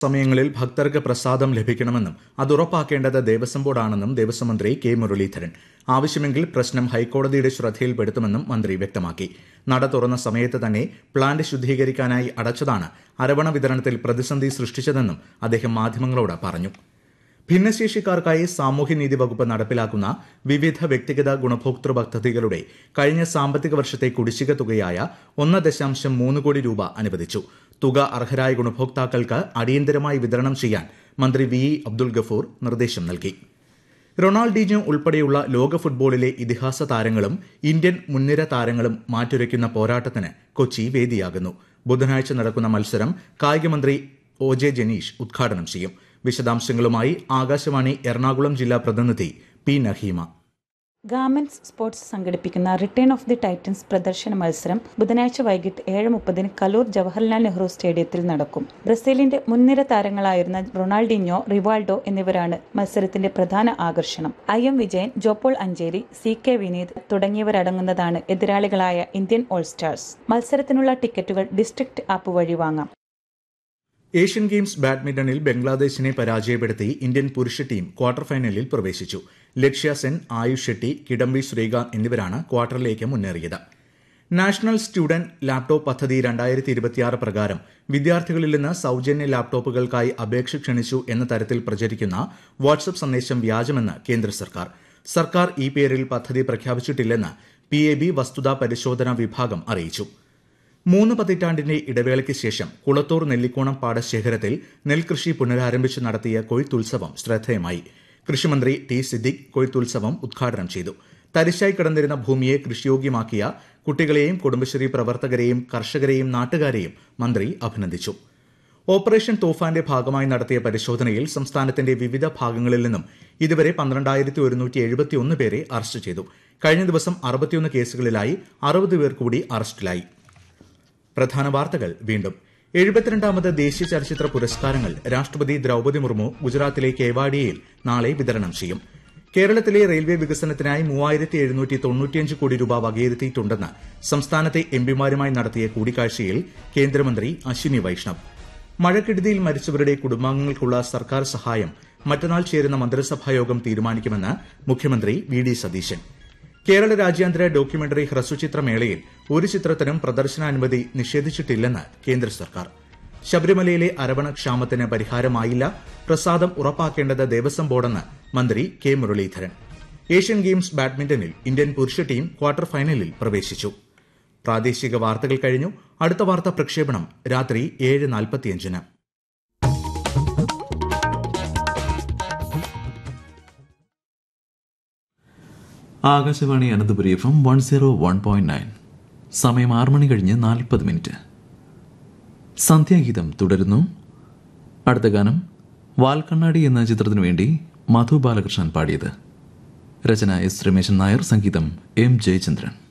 സമയങ്ങളിൽ ഭക്തർക്ക് പ്രസാദം ലഭിക്കണമെന്നും അത് ഉറപ്പാക്കേണ്ടത് ദേവസ്വം ബോർഡാണെന്നും ദേവസ്വം മന്ത്രി കെ മുരളീധരൻ ആവശ്യമെങ്കിൽ പ്രശ്നം ഹൈക്കോടതിയുടെ ശ്രദ്ധയിൽപ്പെടുത്തുമെന്നും മന്ത്രി വ്യക്തമാക്കി നട തുറന്ന സമയത്ത് തന്നെ പ്ലാന്റ് ശുദ്ധീകരിക്കാനായി അടച്ചതാണ് അരവണ വിതരണത്തിൽ പ്രതിസന്ധി സൃഷ്ടിച്ചതെന്നും അദ്ദേഹം മാധ്യമങ്ങളോട് പറഞ്ഞു ഭിന്നശേഷിക്കാർക്കായി സാമൂഹ്യനീതി വകുപ്പ് നടപ്പിലാക്കുന്ന വിവിധ വ്യക്തിഗത ഗുണഭോക്തൃ പദ്ധതികളുടെ കഴിഞ്ഞ സാമ്പത്തിക വർഷത്തെ കുടിശ്ശിക തുകയായ ഒന്ന് ദശാംശം മൂന്ന് കോടി രൂപ അനുവദിച്ചു തുക അർഹരായ ഗുണഭോക്താക്കൾക്ക് അടിയന്തരമായി വിതരണം ചെയ്യാൻ മന്ത്രി വി ഇ അബ്ദുൽ ഗഫൂർ നിർദ്ദേശം നൽകി റൊണാൾഡീഞ്ഞോ ഉൾപ്പെടെയുള്ള ലോക ഫുട്ബോളിലെ ഇതിഹാസ താരങ്ങളും ഇന്ത്യൻ മുൻനിര താരങ്ങളും മാറ്റുരയ്ക്കുന്ന പോരാട്ടത്തിന് കൊച്ചി വേദിയാകുന്നു ബുധനാഴ്ച നടക്കുന്ന മത്സരം കായികമന്ത്രി ഒ ജെ ജനീഷ് ഉദ്ഘാടനം ചെയ്യും വിശദാംശങ്ങളുമായി ആകാശവാണി എറണാകുളം ജില്ലാ പ്രതിനിധി പി നഹീമ ഗാർമെന്റ്സ് സ്പോർട്സ് സംഘടിപ്പിക്കുന്ന റിട്ടേൺ ഓഫ് ദി ടൈറ്റൻസ് പ്രദർശന മത്സരം ബുധനാഴ്ച വൈകിട്ട് ഏഴ് മുപ്പതിന് കലൂർ ജവഹർലാൽ നെഹ്റു സ്റ്റേഡിയത്തിൽ നടക്കും ബ്രസീലിന്റെ മുൻനിര താരങ്ങളായിരുന്ന റൊണാൾഡിഞ്ഞോ റിവാൾഡോ എന്നിവരാണ് മത്സരത്തിന്റെ പ്രധാന ആകർഷണം I M Vijayan Jo Paul Ancheri C K Vineeth തുടങ്ങിയവരടങ്ങുന്നതാണ് എതിരാളികളായ ഇന്ത്യൻ ഓൾ സ്റ്റാർസ് മത്സരത്തിനുള്ള ടിക്കറ്റുകൾ ഡിസ്ട്രിക്ട് ആപ്പ് വഴി വാങ്ങാം ഏഷ്യൻ ഗെയിംസ് ബാഡ്മിന്റണിൽ ബംഗ്ലാദേശിനെ പരാജയപ്പെടുത്തി ഇന്ത്യൻ പുരുഷ ടീം ക്വാർട്ടർ ഫൈനലിൽ പ്രവേശിച്ചു ലക്ഷ്യ സെൻ ആയുഷ് ഷെട്ടി കിഡംബി ശ്രീകാന്ത് എന്നിവരാണ് ക്വാർട്ടറിലേക്ക് മുന്നേറിയത് നാഷണൽ സ്റ്റുഡന്റ് ലാപ്ടോപ്പ് പദ്ധതി രണ്ടായിരത്തി ഇരുപത്തിയാറ് പ്രകാരം വിദ്യാർത്ഥികളിൽ നിന്ന് സൌജന്യ ലാപ്ടോപ്പുകൾക്കായി അപേക്ഷ ക്ഷണിച്ചു എന്ന തരത്തിൽ പ്രചരിക്കുന്ന വാട്സ്ആപ്പ് സന്ദേശം വ്യാജമെന്ന് കേന്ദ്ര സർക്കാർ സർക്കാർ ഈ പേരിൽ പദ്ധതി പ്രഖ്യാപിച്ചിട്ടില്ലെന്ന് പി എ ബി വസ്തുതാ പരിശോധനാ വിഭാഗം അറിയിച്ചു മൂന്ന് പതിറ്റാണ്ടിന്റെ ഇടവേളയ്ക്ക് ശേഷം കുളത്തൂർ നെല്ലിക്കോണം പാടശേഖരത്തിൽ നെൽകൃഷി പുനരാരംഭിച്ച് നടത്തിയ കൊയ്ത്തുത്സവം ശ്രദ്ധേയമായി കൃഷിമന്ത്രി ടി സിദ്ദിഖ് കൊയ്ത്തുത്സവം ഉദ്ഘാടനം ചെയ്തു തരിശായി കിടന്നിരുന്ന ഭൂമിയെ കൃഷിയോഗ്യമാക്കിയ കുട്ടികളെയും കുടുംബശ്രീ പ്രവർത്തകരെയും കർഷകരെയും നാട്ടുകാരെയും മന്ത്രി അഭിനന്ദിച്ചു ഓപ്പറേഷൻ തോഫാന്റെ ഭാഗമായി നടത്തിയ പരിശോധനയിൽ സംസ്ഥാനത്തിന്റെ വിവിധ ഭാഗങ്ങളിൽ നിന്നും ഇതുവരെ പന്ത്രണ്ടായിരത്തി ഒരുന്നൂറ്റി എഴുപത്തിയൊന്ന് പേരെ അറസ്റ്റ് ചെയ്തു കഴിഞ്ഞ ദിവസം അറുപത്തിയൊന്ന് കേസുകളിലായി അറുപത് പേർ കൂടി അറസ്റ്റിലായി പ്രധാന വാർത്തകൾ വീണ്ടും എഴുപത്തിരണ്ടാമത് ദേശീയ ചലച്ചിത്ര പുരസ്കാരങ്ങൾ രാഷ്ട്രപതി ദ്രൌപദി മുർമു ഗുജറാത്തിലെ കേവാഡിയയിൽ നാളെ വിതരണം ചെയ്യും കേരളത്തിലെ റെയിൽവേ വികസനത്തിനായി മൂവായിരത്തി എഴുന്നൂറ്റി തൊണ്ണൂറ്റിയഞ്ച് കോടി രൂപ വകയിരുത്തിയിട്ടുണ്ടെന്ന് സംസ്ഥാനത്തെ എംപിമാരുമായി നടത്തിയ കൂടിക്കാഴ്ചയിൽ കേന്ദ്രമന്ത്രി അശ്വിനി വൈഷ്ണവ് മഴക്കെടുതിയിൽ മരിച്ചവരുടെ കുടുംബാംഗങ്ങൾക്കുള്ള സർക്കാർ സഹായം മറ്റന്നാൾ ചേരുന്ന മന്ത്രിസഭായോഗം തീരുമാനിക്കുമെന്ന് മുഖ്യമന്ത്രി വി ഡി സതീശൻ കേരള രാജ്യാന്തര ഡോക്യുമെന്ററി ഹ്രസ്വചിത്രമേളയിൽ ഒരു ചിത്രത്തിനും പ്രദർശനാനുമതി നിഷേധിച്ചിട്ടില്ലെന്ന് കേന്ദ്ര സർക്കാർ ശബരിമലയിലെ അരവണ ക്ഷാമത്തിന് പരിഹാരമായില്ല പ്രസാദം ഉറപ്പാക്കേണ്ടത് ദേവസ്വം ബോർഡെന്ന് മന്ത്രി കെ മുരളീധരൻ ഏഷ്യൻ ഗെയിംസ് ബാഡ്മിന്റണിൽ ഇന്ത്യൻ പുരുഷ ടീം ക്വാർട്ടർ ഫൈനലിൽ പ്രവേശിച്ചു പ്രാദേശിക വാർത്തകൾ കഴിഞ്ഞു അടുത്ത വാർത്താ പ്രക്ഷേപണം രാത്രി ഏഴ് നാൽപ്പത്തിയഞ്ചിന് Akashvani Ananthapuri F M one zero one point nine സമയം ആറ് മണി കഴിഞ്ഞ് നാൽപ്പത് മിനിറ്റ് സന്ധ്യാഗീതം തുടരുന്നു അടുത്ത ഗാനം വാൽക്കണ്ണാടി എന്ന ചിത്രത്തിനു വേണ്ടി മധു ബാലകൃഷ്ണൻ പാടിയത് രചന എസ് രമേശൻ നായർ സംഗീതം എം ജയചന്ദ്രൻ